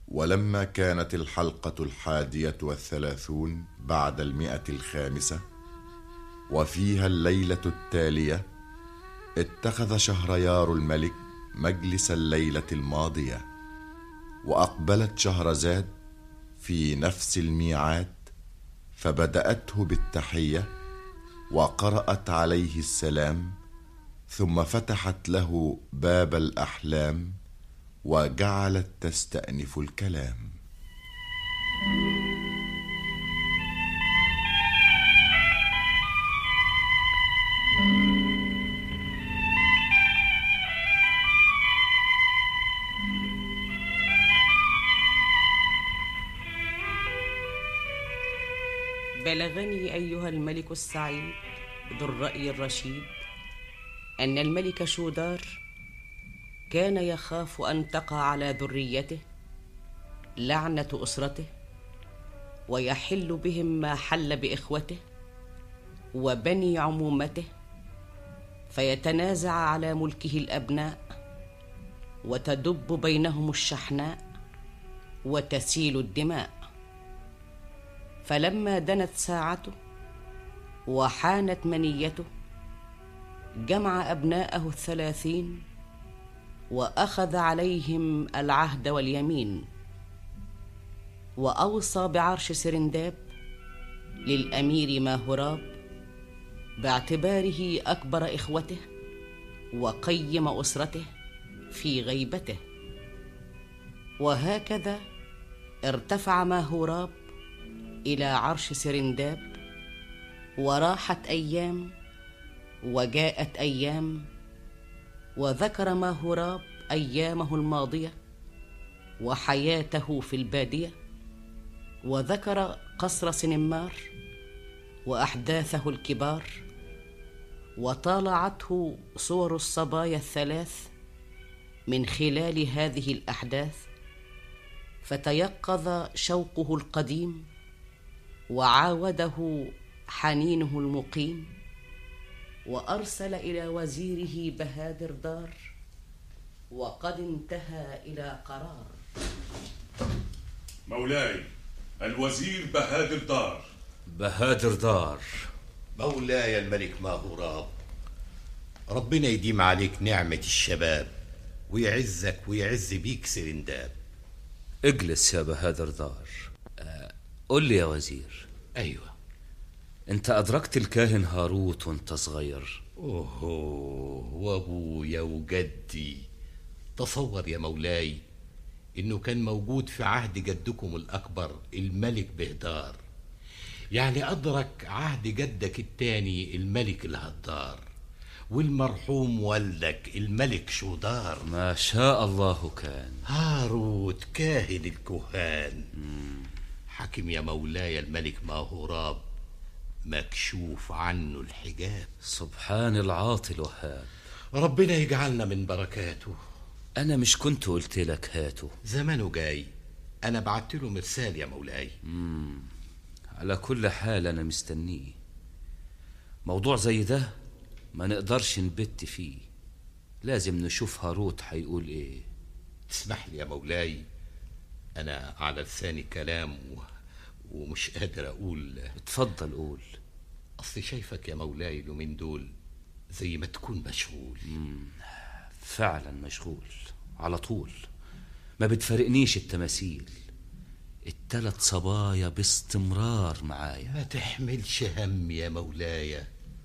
ولما كانت الحلقة الحادية والثلاثون بعد المئة الخامسة وفيها الليلة التالية اتخذ شهريار الملك مجلس الليلة الماضية وأقبلت شهرزاد في نفس الميعاد فبدأته بالتحية وقرأت عليه السلام ثم فتحت له باب الأحلام وجعلت تستأنف الكلام بلغني ايها الملك السعيد ذو الراي الرشيد ان الملك شودار كان يخاف ان تقع على ذريته لعنه اسرته ويحل بهم ما حل باخوته وبني عمومته فيتنازع على ملكه الابناء وتدب بينهم الشحناء وتسيل الدماء فلما دنت ساعته وحانت منيته جمع ابناءه الثلاثين واخذ عليهم العهد واليمين واوصى بعرش سرنداب للامير ماهراب باعتباره اكبر اخوته وقيم اسرته في غيبته وهكذا ارتفع ماهوراب الى عرش سرنداب وراحت ايام وجاءت ايام وذكر ماهوراب ايامه الماضيه وحياته في الباديه وذكر قصر سنمار واحداثه الكبار وطالعته صور الصبايا الثلاث من خلال هذه الاحداث فتيقظ شوقه القديم وعاوده حنينه المقيم وارسل الى وزيره بهادر دار وقد انتهى الى قرار مولاي الوزير بهادر دار بهادر دار مولاي الملك ماهوراب ربنا يديم عليك نعمة الشباب ويعزك ويعز بيك سرنداب اجلس يا بهادر دار آه، قل لي يا وزير أيوة انت ادركت الكاهن هاروت وانت صغير أوه وأبويا وجدي تصور يا مولاي إنه كان موجود في عهد جدكم الأكبر الملك بهدار يعني أدرك عهد جدك التاني الملك الهدار والمرحوم والدك الملك شودار ما شاء الله كان هاروت كاهن الكهان حكم يا مولاي الملك ماهوراب مكشوف عنه الحجاب سبحان العاطي الوهاب ربنا يجعلنا من بركاته انا مش كنت قلت لك هاته زمانه جاي انا بعت له مرسال يا مولاي على كل حال انا مستنيه موضوع زي ده ما نقدرش نبت فيه لازم نشوف هاروت هيقول ايه تسمح لي يا مولاي انا على لساني كلام و... ومش قادر اقول اتفضل قول اصلي شايفك يا مولاي اليومين دول زي ما تكون مشغول فعلا مشغول على طول ما بتفارقنيش التماثيل التلات صبايا باستمرار معايا ما تحملش هم يا مولاي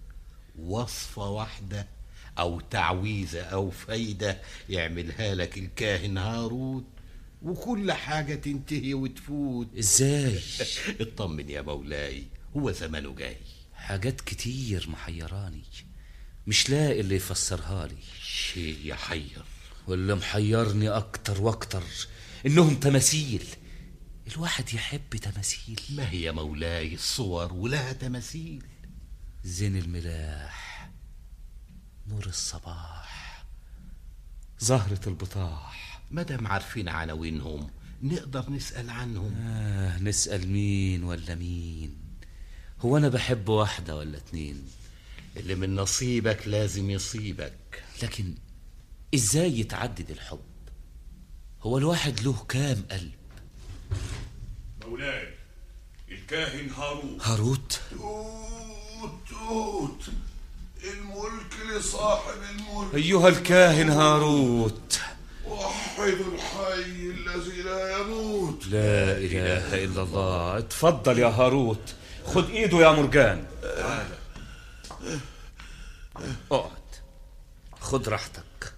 وصفة واحدة أو تعويذة أو فايدة يعملها لك الكاهن هاروت وكل حاجة تنتهي وتفوت ازاي اطمن يا مولاي هو زمانه جاي حاجات كتير محيراني مش لاقي اللي يفسرها لي شيء يحير واللي محيرني اكتر واكتر انهم تماثيل الواحد يحب تماثيل ما هي يا مولاي الصور ولها تماثيل زين الملاح نور الصباح زهرة البطاح مادام عارفين عناوينهم نقدر نسأل عنهم آه نسأل مين ولا مين هو أنا بحب واحدة ولا اتنين اللي من نصيبك لازم يصيبك لكن إزاي يتعدد الحب هو الواحد له كام قلب الكاهن هاروت هاروت توت توت الملك لصاحب الملك أيها الكاهن هاروت وحدوا الحي الذي لا يموت لا إله إلا الله اتفضل يا هاروت خد إيده يا مرجان اقعد خد راحتك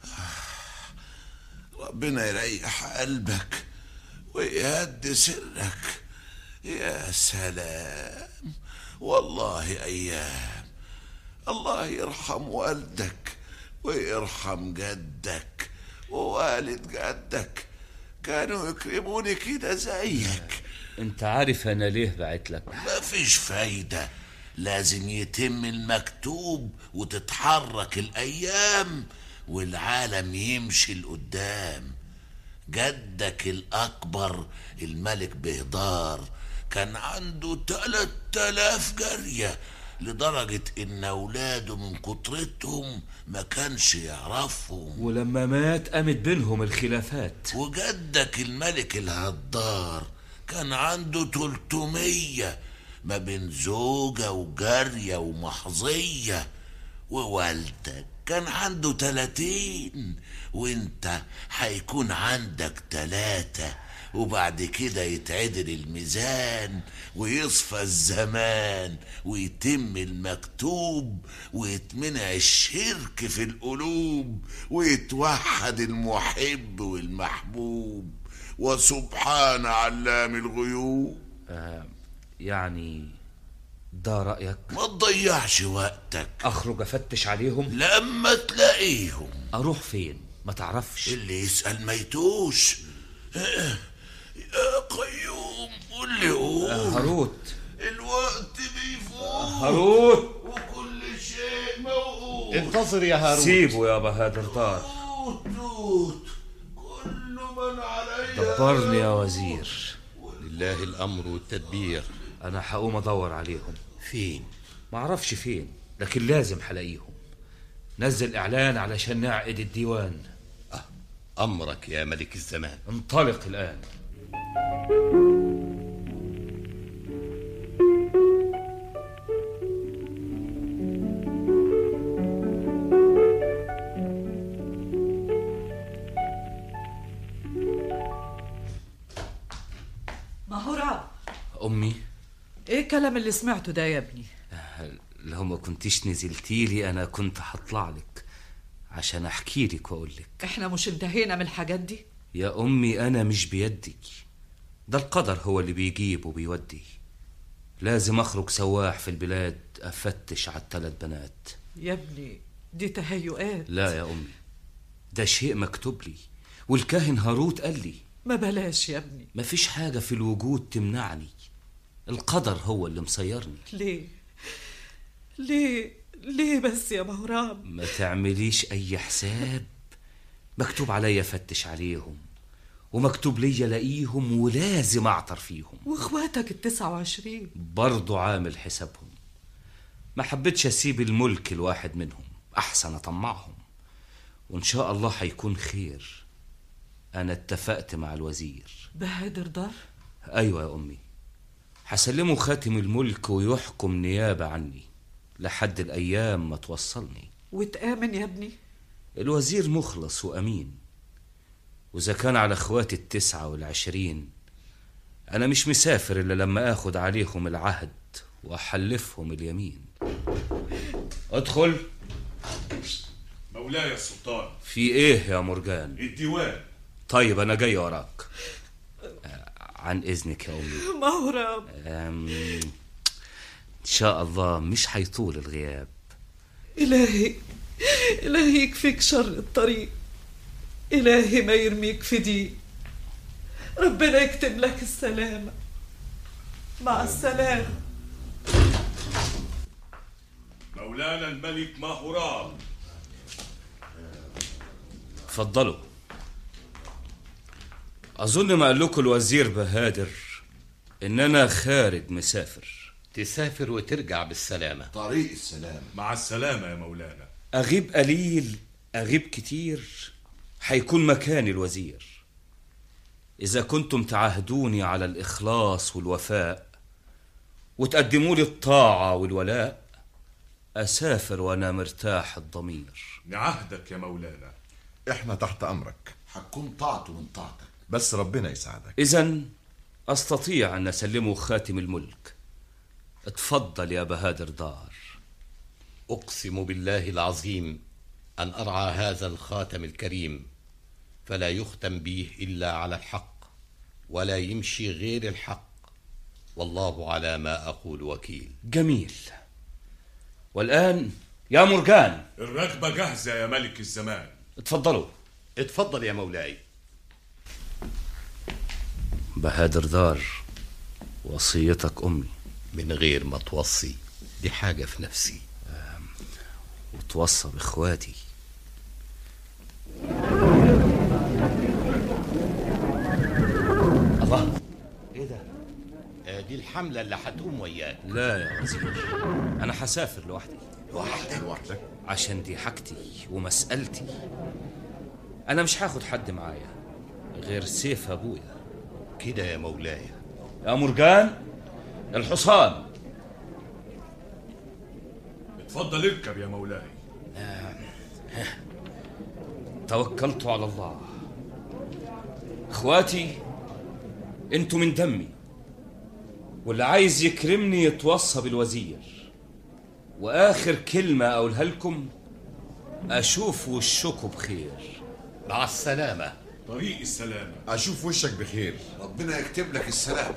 ربنا يريح قلبك ويهدي سرك يا سلام والله ايام الله يرحم والدك ويرحم جدك ووالد جدك كانوا يكرموني كده زيك انت عارف انا ليه بعت لك مفيش فايدة لازم يتم المكتوب وتتحرك الأيام والعالم يمشي لقدام جدك الأكبر الملك بهدار كان عنده تلات تلاف جارية لدرجة إن أولاده من كترتهم ما كانش يعرفهم ولما مات قامت بينهم الخلافات وجدك الملك الهدار كان عنده تلتمية ما بين زوجة وجارية ومحظية ووالدك كان عنده تلاتين وانت هيكون عندك تلاتة وبعد كده يتعدل الميزان ويصفى الزمان ويتم المكتوب ويتمنع الشرك في القلوب ويتوحد المحب والمحبوب وسبحان علام الغيوب آه يعني ده رأيك ما تضيعش وقتك أخرج أفتش عليهم لما تلاقيهم أروح فين ما تعرفش اللي يسأل ما يتوش يا قيوم قول لي قول هاروت الوقت بيفوت هاروت وكل شيء موقوف انتظر يا هارون سيبه يا بهادر دار توت توت كل من عليا دبرني يا وزير لله الامر والتدبير أنا هقوم أدور عليهم فين معرفش فين لكن لازم هلاقيهم نزل إعلان علشان نعقد الديوان امرك يا ملك الزمان انطلق الآن ما هو راب أمي ايه الكلام اللي سمعته ده يا ابني لو ما كنتيش نزلتي لي أنا كنت هطلع لك عشان أحكي لك وأقول لك احنا مش انتهينا من الحاجات دي يا أمي أنا مش بيدك ده القدر هو اللي بيجيب وبيودي لازم أخرج سواح في البلاد أفتش على الثلاث بنات يا ابني دي تهيؤات لا يا أمي ده شيء مكتوب لي والكاهن هاروت قال لي ما بلاش يا ابني مفيش حاجة في الوجود تمنعني القدر هو اللي مسيرني ليه ليه ليه بس يا مهراب ما تعمليش أي حساب مكتوب عليا أفتش عليهم ومكتوب لي ألاقيهم ولازم أعطر فيهم واخواتك التسعة وعشرين برضو عامل حسابهم ما حبيتش أسيب الملك الواحد منهم أحسن أطمعهم وإن شاء الله هيكون خير أنا اتفقت مع الوزير بهادر دار أيوة يا أمي هسلمه خاتم الملك ويحكم نيابة عني لحد الأيام ما توصلني وتآمن يا ابني الوزير مخلص وأمين وإذا كان على إخواتي التسعة والعشرين أنا مش مسافر إلا لما آخد عليهم العهد وأحلفهم اليمين ادخل مولاي السلطان في إيه يا مرجان الديوان طيب أنا جاي وراك آه، عن إذنك يا أمي مهرب أم، إن شاء الله مش هيطول الغياب إلهي إلهي يكفيك شر الطريق إلهي ما يرميك في دي ربنا يكتب لك السلامة مع السلامة مولانا الملك ماهوراب اتفضلوا أظن ما قال لكم الوزير بهادر إن أنا خارج مسافر تسافر وترجع بالسلامة طريق السلام مع السلامة يا مولانا أغيب قليل أغيب كتير هيكون مكاني الوزير إذا كنتم تعاهدوني على الإخلاص والوفاء وتقدموا لي الطاعة والولاء أسافر وأنا مرتاح الضمير نعهدك يا مولانا احنا تحت امرك هتكون طاعته من طاعتك بس ربنا يساعدك إذا أستطيع أن أسلمه خاتم الملك اتفضل يا بهادر دار أقسم بالله العظيم أن أرعى هذا الخاتم الكريم فلا يختم به إلا على الحق ولا يمشي غير الحق والله على ما أقول وكيل جميل والآن يا مرجان الركبة جاهزة يا ملك الزمان اتفضلوا اتفضل يا مولاي بهادر دار وصيتك أمي من غير ما توصي دي حاجة في نفسي وتوصى بإخواتي الله إيه ده؟ آه، دي الحملة اللي هتقوم وياك لا يا وزير أنا حسافر لوحدي لوحدك لوحدك عشان دي حاجتي ومسألتي أنا مش هاخد حد معايا غير سيف أبويا كده يا مولاي يا مرجان الحصان اتفضل اركب يا مولاي توكلت على الله اخواتي انتوا من دمي واللي عايز يكرمني يتوصى بالوزير واخر كلمه اقولها لكم اشوف وشكم بخير مع السلامة طريق السلامة اشوف وشك بخير ربنا يكتب لك السلامة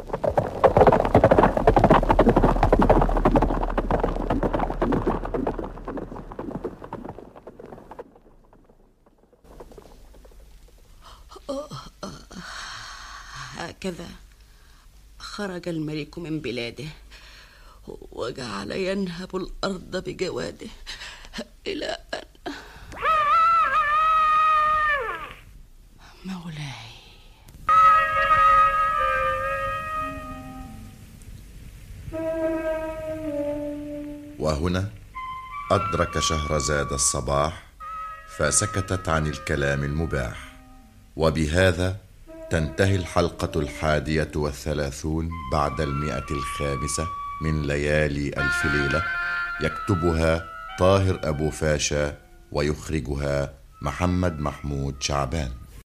هكذا خرج الملك من بلاده وجعل ينهب الارض بجواده الى ان مولاي وهنا أدرك شهرزاد الصباح فسكتت عن الكلام المباح وبهذا تنتهي الحلقة الحادية والثلاثون بعد المئة الخامسة من ليالي ألف ليلة يكتبها طاهر أبو فاشا ويخرجها محمد محمود شعبان